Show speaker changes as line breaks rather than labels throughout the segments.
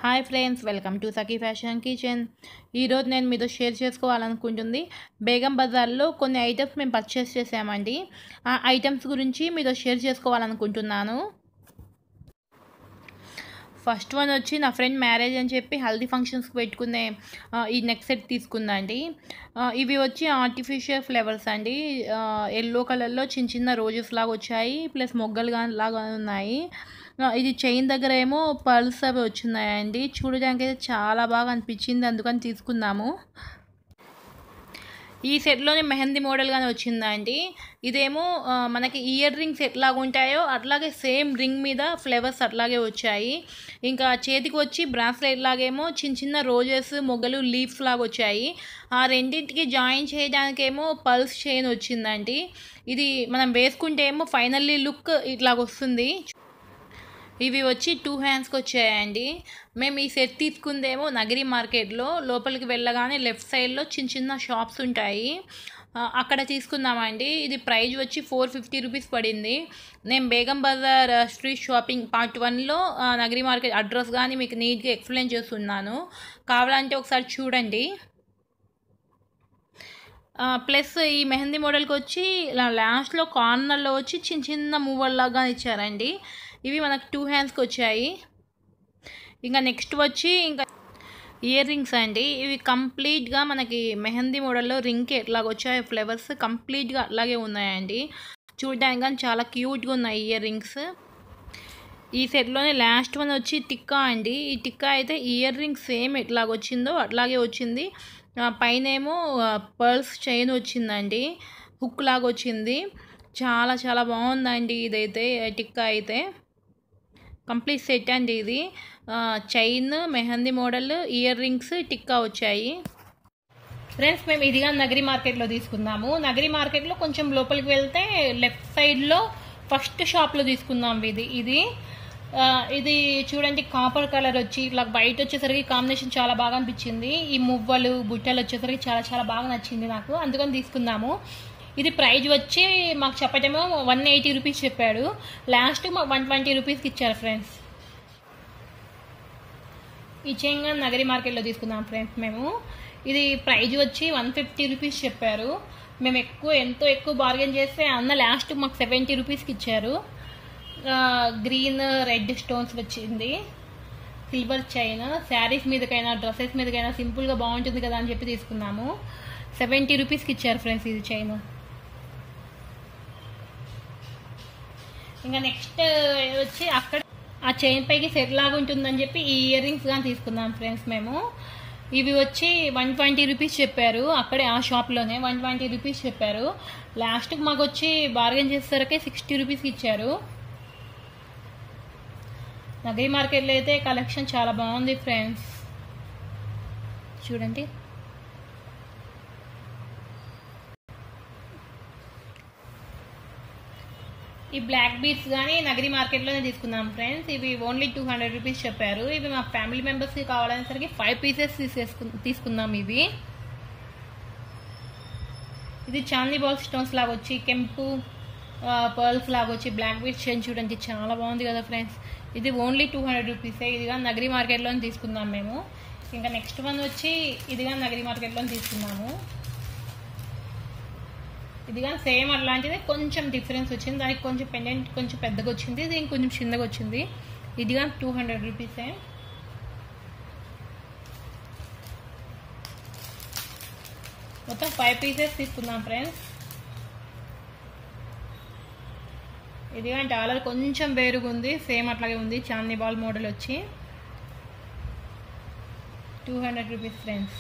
hi friends welcome to Sakhi fashion kitchen ఈరోజు నేను మీతో షేర్ చేసుకోవాలనుకుంటుంది బేగం బజార్లో కొన్ని ఐటమ్స్ మేము పర్చేస్ చేసామండి ఆ ఐటమ్స్ గురించి మీతో షేర్ చేసుకోవాలనుకుంటున్నాను ఫస్ట్ వన్ వచ్చి నా ఫ్రెండ్ మ్యారేజ్ అని చెప్పి హల్దీ ఫంక్షన్స్కి పెట్టుకునే ఆ, ఈ నెక్ సెట్ తీసుకుందండి ఆ, ఇవి వచ్చి ఆర్టిఫిషియల్ ఫ్లేవర్స్ అండి ఎల్లో కలర్లో చిన్న చిన్న రోజెస్ లాగా వచ్చాయి ప్లస్ మొగ్గలు గా లాగా ఉన్నాయి ఆ, ఇది చైన్ దగ్గర ఏమో పర్ల్స్ అవి వచ్చినాయండి చూడడానికి అయితే చాలా బాగా అనిపించింది అందుకని తీసుకున్నాము ఈ సెట్లోనే మెహందీ మోడల్గానే వచ్చిందండి ఇదేమో ఆ, మనకి ఇయర్ రింగ్స్ ఎట్లాగా ఉంటాయో అట్లాగే సేమ్ రింగ్ మీద ఫ్లేవర్స్ అట్లాగే వచ్చాయి ఇంకా చేతికి వచ్చి బ్రాస్లెట్ లాగేమో చిన్న చిన్న రోజెస్ మొగ్గలు లీవ్స్ లాగా వచ్చాయి ఆ రెండింటికి జాయిన్ చేయడానికేమో పల్స్ చైన్ వచ్చిందండి ఇది మనం వేసుకుంటే ఏమో ఫైనల్లీ లుక్ ఇట్లాగ వస్తుంది ఇవి వచ్చి టూ హ్యాండ్స్కి వచ్చాయండి మేము ఈ సెట్ తీసుకుందేమో నగరి మార్కెట్లో లోపలికి వెళ్ళగానే లెఫ్ట్ సైడ్లో చిన్న చిన్న షాప్స్ ఉంటాయి ఆ, అక్కడ తీసుకున్నామండి ఇది ప్రైజ్ వచ్చి ఫోర్ ఫిఫ్టీ రూపీస్ పడింది నేను బేగం బజార్ ఆ, స్ట్రీట్ షాపింగ్ పార్ట్ వన్లో ఆ, నగరి మార్కెట్ అడ్రస్ కానీ మీకు నీట్గా ఎక్స్ప్లెయిన్ చేస్తున్నాను కావాలంటే ఒకసారి చూడండి ప్లస్ ఈ మెహందీ మోడల్కి వచ్చి ఇలా లాస్ట్లో కార్నర్లో వచ్చి చిన్న చిన్న మూవల్లాగా ఇచ్చారండి ఇవి మనకు టూ హ్యాండ్స్కి వచ్చాయి ఇంకా నెక్స్ట్ వచ్చి ఇంకా ఇయర్ రింగ్స్ అండి ఇవి కంప్లీట్గా మనకి మెహందీ మోడల్లో రింగ్కి ఎట్లాగ వచ్చాయి ఫ్లేవర్స్ కంప్లీట్గా అట్లాగే ఉన్నాయండి చూడడానికి కానీ చాలా క్యూట్గా ఉన్నాయి ఇయర్ రింగ్స్ ఈ సెట్లోనే లాస్ట్ వన్ వచ్చి టిక్కా అండి ఈ టిక్కా అయితే ఇయర్ రింగ్ సేమ్ ఎట్లాగ వచ్చిందో అట్లాగే వచ్చింది ఆ, పైనేమో పర్ల్స్ చైన్ వచ్చిందండి హుక్ లాగా వచ్చింది చాలా చాలా బాగుందండి ఇదైతే టిక్కా అయితే కంప్లీట్ సెట్ అండి ఇది chain mehndi model earrings tikka వచ్చాయి ఫ్రెండ్స్ మేము ఇదిగా నగరి మార్కెట్లో తీసుకున్నాము నగరి మార్కెట్లో కొంచెం లోపలికి వెళ్తే లెఫ్ట్ సైడ్లో ఫస్ట్ షాప్లో తీసుకున్నాం ఇది ఇది ఆ, ఇది చూడండి కాపర్ కలర్ వచ్చి ఇట్లా వైట్ వచ్చేసరికి కాంబినేషన్ చాలా బాగా అనిపించింది ఈ మువ్వలు బుట్టలు వచ్చేసరికి చాలా చాలా బాగా నచ్చింది నాకు అందుకని తీసుకున్నాము ఇది ప్రైజ్ వచ్చి మాకు చెప్పటమో వన్ ఎయిటీ రూపీస్ చెప్పాడు లాస్ట్ మాకు వన్ ట్వంటీ రూపీస్కి ఇచ్చారు ఫ్రెండ్స్ ఈ చెంగా నగరి మార్కెట్లో తీసుకున్నాం ఫ్రెండ్స్ మేము ఇది ప్రైజ్ వచ్చి వన్ ఫిఫ్టీ రూపీస్ చెప్పారు మేము ఎక్కువ ఎంతో ఎక్కువ బార్గెన్ చేస్తే అన్న లాస్ట్ మాకు సెవెంటీ రూపీస్కి ఇచ్చారు ఆ, గ్రీన్ రెడ్ స్టోన్స్ వచ్చింది సిల్వర్ చైన్ శారీస్ మీదకైనా డ్రెస్సెస్ మీదకైనా సింపుల్గా బాగుంటుంది కదా అని చెప్పి తీసుకున్నాము సెవెంటీ రూపీస్కి ఇచ్చారు ఫ్రెండ్స్ ఇది చైన్ ఇంకా నెక్స్ట్ వచ్చి అక్కడ ఆ చైన్ పైకి సెట్ లాగా ఉంటుందని చెప్పి ఈ ఇయర్ రింగ్స్ కానీ తీసుకున్నాం ఫ్రెండ్స్ మేము ఇవి వచ్చి వన్ ట్వంటీ రూపీస్ చెప్పారు అక్కడే ఆ షాప్లోనే వన్ ట్వంటీ రూపీస్ చెప్పారు లాస్ట్కి మాకు వచ్చి బార్గెన్ చేసేసరికి సిక్స్టీ రూపీస్కి ఇచ్చారు నగరి మార్కెట్లో అయితే కలెక్షన్ చాలా బాగుంది ఫ్రెండ్స్ చూడండి ఈ బ్లాక్ బీట్స్ కానీ నగరి మార్కెట్లోనే తీసుకున్నాం ఫ్రెండ్స్ ఇవి ఓన్లీ టూ హండ్రెడ్ రూపీస్ చెప్పారు ఇవి మా ఫ్యామిలీ మెంబర్స్కి కావాలనేసరికి ఫైవ్ పీసెస్ తీసేసుకు తీసుకున్నాం ఇవి ఇది చాందీ బాల్ స్టోన్స్ లాగా వచ్చి కెంపు పర్ల్స్ లాగా వచ్చి బ్లాక్ బీట్స్ చైన్ చూడండి చాలా బాగుంది కదా ఫ్రెండ్స్ ఇది ఓన్లీ టూ హండ్రెడ్ రూపీసే ఇదిగా నగరి మార్కెట్లోనే తీసుకున్నాం మేము ఇంకా నెక్స్ట్ వన్ వచ్చి ఇదిగా నగరి మార్కెట్లోనే తీసుకున్నాము ఇది కానీ సేమ్ అట్లాంటిది కొంచెం డిఫరెన్స్ వచ్చింది దానికి కొంచెం పెండెంట్ కొంచెం పెద్దగా వచ్చింది దీనికి కొంచెం చిన్నగా వచ్చింది ఇది కానీ టూ హండ్రెడ్ రూపీసే మొత్తం ఫైవ్ పీసెస్ తీసుకున్నాం ఫ్రెండ్స్ ఇది కానీ డాలర్ కొంచెం వేరుగా ఉంది సేమ్ అట్లాగే ఉంది చాందీ బాల్ మోడల్ వచ్చి టూ హండ్రెడ్ రూపీస్ ఫ్రెండ్స్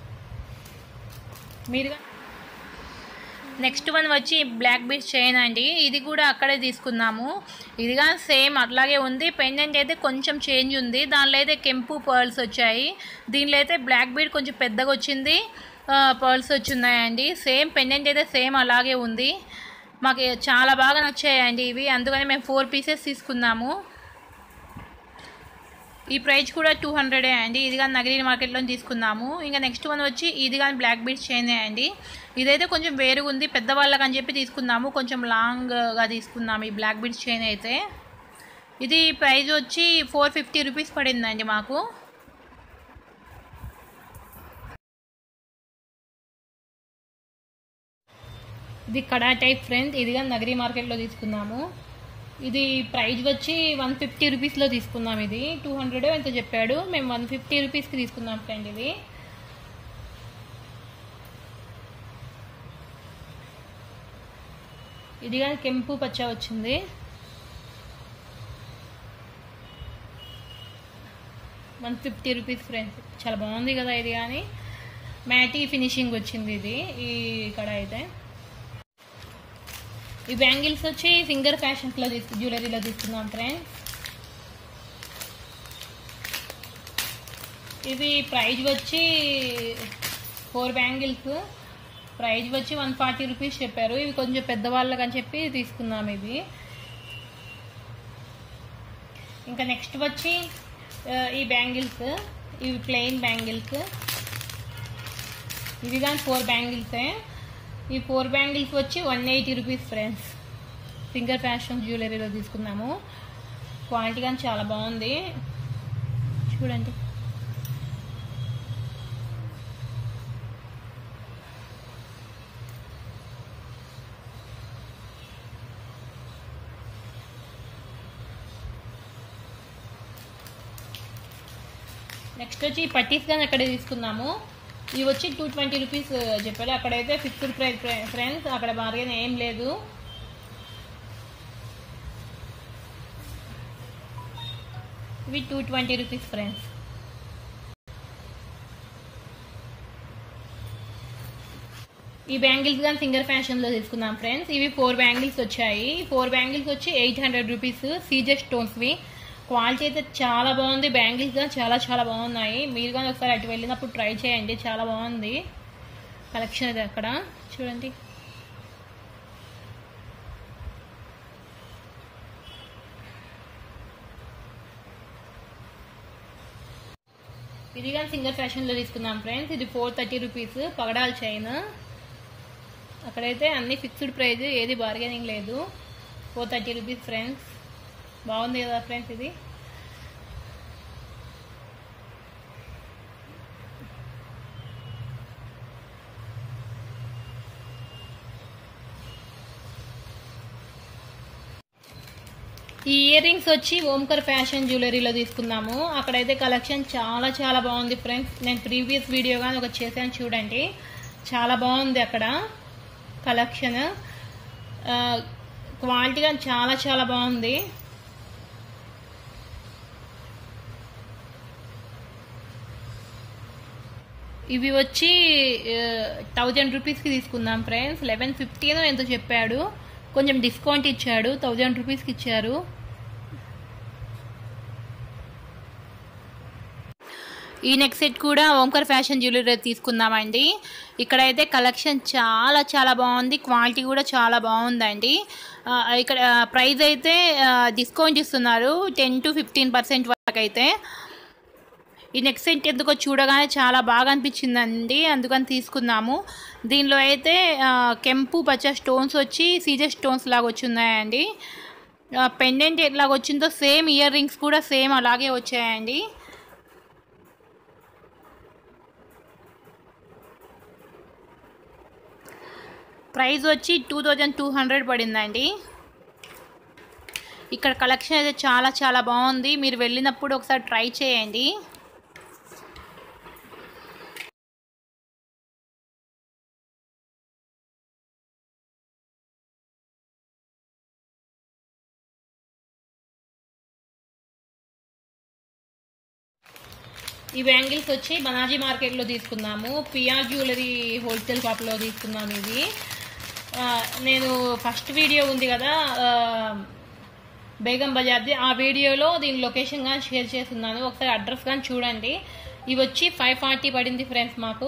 మీరుగా నెక్స్ట్ వన్ వచ్చి బ్లాక్ బీచ్ చైన్ అండి ఇది కూడా అక్కడే తీసుకున్నాము ఇదిగా సేమ్ అట్లాగే ఉంది పెండెంట్ అయితే కొంచెం చేంజ్ ఉంది దానిలో అయితే కెంపు పర్ల్స్ వచ్చాయి దీనిలో అయితే బ్లాక్ బీడ్ కొంచెం పెద్దగా వచ్చింది పర్ల్స్ వచ్చున్నాయండి సేమ్ పెండెంట్ అయితే సేమ్ అలాగే ఉంది మాకు చాలా బాగా నచ్చాయండి ఇవి అందుకని మేము ఫోర్ పీసెస్ తీసుకున్నాము ఈ ప్రైస్ కూడా టూ హండ్రెడే అండి ఇది కానీ నగరీ మార్కెట్లో తీసుకున్నాము ఇంకా నెక్స్ట్ వన్ వచ్చి ఇది కానీ బ్లాక్ బీడ్స్ చైన్ అండి ఇదైతే కొంచెం వేరుగా ఉంది పెద్దవాళ్ళకి అని చెప్పి తీసుకున్నాము కొంచెం లాంగ్గా తీసుకున్నాము ఈ బ్లాక్ బీడ్స్ చైన్ అయితే ఇది ప్రైస్ వచ్చి ఫోర్ ఫిఫ్టీ రూపీస్ పడిందండి మాకు ఇది కడా టైప్ ఫ్రెండ్స్ ఇది కానీ నగరీ మార్కెట్లో తీసుకున్నాము ఇది ప్రైస్ వచ్చి వన్ ఫిఫ్టీ రూపీస్లో తీసుకున్నాం ఇది టూ హండ్రెడ్ ఎంత చెప్పాడు మేము వన్ ఫిఫ్టీ రూపీస్కి తీసుకున్నాం ఫ్రెండ్ ఇది ఇది కానీ కెంపు పచ్చ వచ్చింది వన్ ఫిఫ్టీ రూపీస్ ఫ్రెండ్స్ చాలా బాగుంది కదా ఇది కానీ మ్యాటీ ఫినిషింగ్ వచ్చింది ఇది ఈ ఇక్కడ అయితే ఈ బ్యాంగిల్స్ వచ్చి ఫింగర్ ఫ్యాషన్స్లో తీసుకు జ్యువెలరీలో తీసుకున్నాం ఫ్రెండ్స్ ఇవి ప్రైజ్ వచ్చి ఫోర్ బ్యాంగిల్స్ ప్రైజ్ వచ్చి వన్ ఫార్టీ రూపీస్ చెప్పారు ఇవి కొంచెం పెద్దవాళ్ళకి అని చెప్పి తీసుకున్నాం ఇవి ఇంకా నెక్స్ట్ వచ్చి ఆ, ఈ బ్యాంగిల్స్ ఇవి ప్లెయిన్ బ్యాంగిల్స్ ఇవి కానీ ఫోర్ బ్యాంగిల్సే ఈ ఫోర్ బ్యాంగిల్స్ వచ్చి one eighty rupees friends finger fashion జ్యువెలరీలో తీసుకున్నాము క్వాలిటీ కానీ చాలా బాగుంది చూడండి నెక్స్ట్ వచ్చి ఈ పట్టీస్ కానీ అక్కడే తీసుకున్నాము ఇవి వచ్చి టూ ట్వంటీ రూపీస్ చెప్పారు అక్కడైతే ఫిక్స్డ్ ప్రైస్ ఫ్రెండ్స్ అక్కడ బార్గెన్ ఏం లేదు ఇవి టూ ట్వంటీ రూపీస్ ఫ్రెండ్స్ ఈ బ్యాంగిల్స్ కానీ ఫింగర్ ఫ్యాషన్లో తీసుకున్నాం ఫ్రెండ్స్ ఇవి ఫోర్ బ్యాంగిల్స్ వచ్చాయి ఫోర్ బ్యాంగిల్స్ వచ్చి ఎయిట్ హండ్రెడ్ రూపీస్ సీజర్ స్టోన్స్వి క్వాలిటీ అయితే చాలా బాగుంది బ్యాంగిల్స్ కానీ చాలా చాలా బాగున్నాయి మీరు కానీ ఒకసారి అటు వెళ్ళినప్పుడు ట్రై చేయండి చాలా బాగుంది కలెక్షన్ అది అక్కడ చూడండి ఇది కానీ సింగర్ ఫ్యాషన్లో తీసుకున్నాం ఫ్రెండ్స్ ఇది ఫోర్ థర్టీ రూపీస్ పగడాల చైన్ అక్కడైతే అన్ని ఫిక్స్డ్ ప్రైస్ ఏది బార్గెనింగ్ లేదు ఫోర్ థర్టీ రూపీస్ ఫ్రెండ్స్ బాగుంది కదా ఫ్రెండ్స్ ఇది ఈ ఇయర్ రింగ్స్ వచ్చి ఓంకర్ ఫ్యాషన్ జ్యువెలరీలో తీసుకున్నాము అక్కడైతే కలెక్షన్ చాలా చాలా బాగుంది ఫ్రెండ్స్ నేను ప్రీవియస్ వీడియో కానీ ఒక చేశాను చూడండి చాలా బాగుంది అక్కడ కలెక్షన్ క్వాలిటీ కానీ చాలా చాలా బాగుంది ఇవి వచ్చి థౌజండ్ రూపీస్కి తీసుకుందాం ఫ్రెండ్స్ లెవెన్ ఫిఫ్టీనో ఎంతో చెప్పాడు కొంచెం డిస్కౌంట్ ఇచ్చాడు థౌజండ్ రూపీస్కి ఇచ్చారు ఈ నెక్ సెట్ కూడా ఓంకర్ ఫ్యాషన్ జ్యువెలరీ తీసుకుందామండి ఇక్కడైతే కలెక్షన్ చాలా చాలా బాగుంది క్వాలిటీ కూడా చాలా బాగుందండి ఆ, ఇక్కడ ప్రైస్ అయితే డిస్కౌంట్ ఇస్తున్నారు టెన్ టు ఫిఫ్టీన్ పర్సెంట్ వరకు అయితే ఈ నెక్ సెట్ ఎందుకో చూడగానే చాలా బాగా అనిపించిందండి అందుకని తీసుకున్నాము దీనిలో అయితే ఆ, కెంపు పచ్చ స్టోన్స్ వచ్చి సీజర్ స్టోన్స్ లాగా వచ్చున్నాయండి పెండెంట్ ఎట్లాగ వచ్చిందో సేమ్ ఇయర్ రింగ్స్ కూడా సేమ్ అలాగే వచ్చాయండి ప్రైస్ వచ్చి టూ థౌజండ్ టూ హండ్రెడ్ పడిందండి ఇక్కడ కలెక్షన్ అయితే చాలా చాలా బాగుంది మీరు వెళ్ళినప్పుడు ఒకసారి ట్రై చేయండి ఈ బ్యాంగిల్స్ వచ్చి బనాజీ మార్కెట్లో తీసుకున్నాము పిఆర్ జ్యువెలరీ హోల్సేల్ షాప్లో తీసుకున్నాము ఇవి ఆ, నేను ఫస్ట్ వీడియో ఉంది కదా ఆ, బేగం బజార్ది ఆ వీడియోలో దీని లొకేషన్ కానీ షేర్ చేస్తున్నాను ఒకసారి అడ్రస్ కానీ చూడండి ఇవి వచ్చి ఫైవ్ ఫార్టీ పడింది ఫ్రెండ్స్ మాకు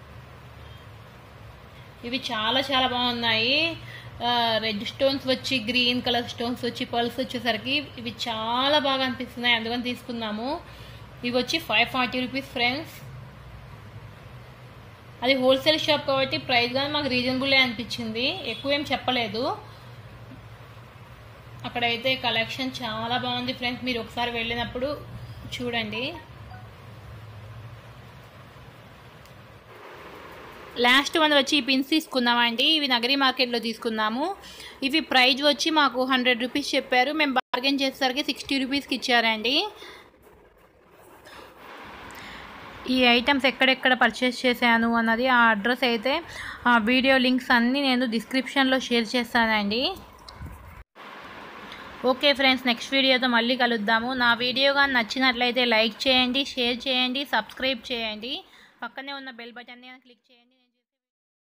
ఇవి చాలా చాలా బాగున్నాయి రెడ్ స్టోన్స్ వచ్చి గ్రీన్ కలర్ స్టోన్స్ వచ్చి పల్స్ వచ్చేసరికి ఇవి చాలా బాగా అనిపిస్తున్నాయి అందుకని తీసుకున్నాము ఇవి వచ్చి ఫైవ్ ఫార్టీ రూపీస్ ఫ్రెండ్స్ అది హోల్సేల్ షాప్ కాబట్టి ప్రైస్ కానీ మాకు రీజనబుల్లే అనిపించింది ఎక్కువ ఏం చెప్పలేదు అక్కడైతే కలెక్షన్ చాలా బాగుంది ఫ్రెండ్స్ మీరు ఒకసారి వెళ్ళినప్పుడు చూడండి లాస్ట్ వన్ వచ్చి ఈ పిన్స్ తీసుకున్నామండి ఇవి నగరి మార్కెట్లో తీసుకున్నాము ఇవి ప్రైజ్ వచ్చి మాకు హండ్రెడ్ రూపీస్ చెప్పారు మేము బార్గెన్ చేసేసరికి సిక్స్టీ రూపీస్కి ఇచ్చారండి ఈ ఐటమ్స్ ఎక్కడెక్కడ పర్చేస్ చేశాను అన్నది ఆ అడ్రస్ అయితే ఆ వీడియో లింక్స్ అన్నీ నేను డిస్క్రిప్షన్లో షేర్ చేస్తానండి ఓకే ఫ్రెండ్స్ నెక్స్ట్ వీడియోతో మళ్ళీ కలుద్దాము నా వీడియో కానీ నచ్చినట్లయితే లైక్ చేయండి షేర్ చేయండి సబ్స్క్రైబ్ చేయండి పక్కనే ఉన్న బెల్ బటన్ని క్లిక్ చేయండి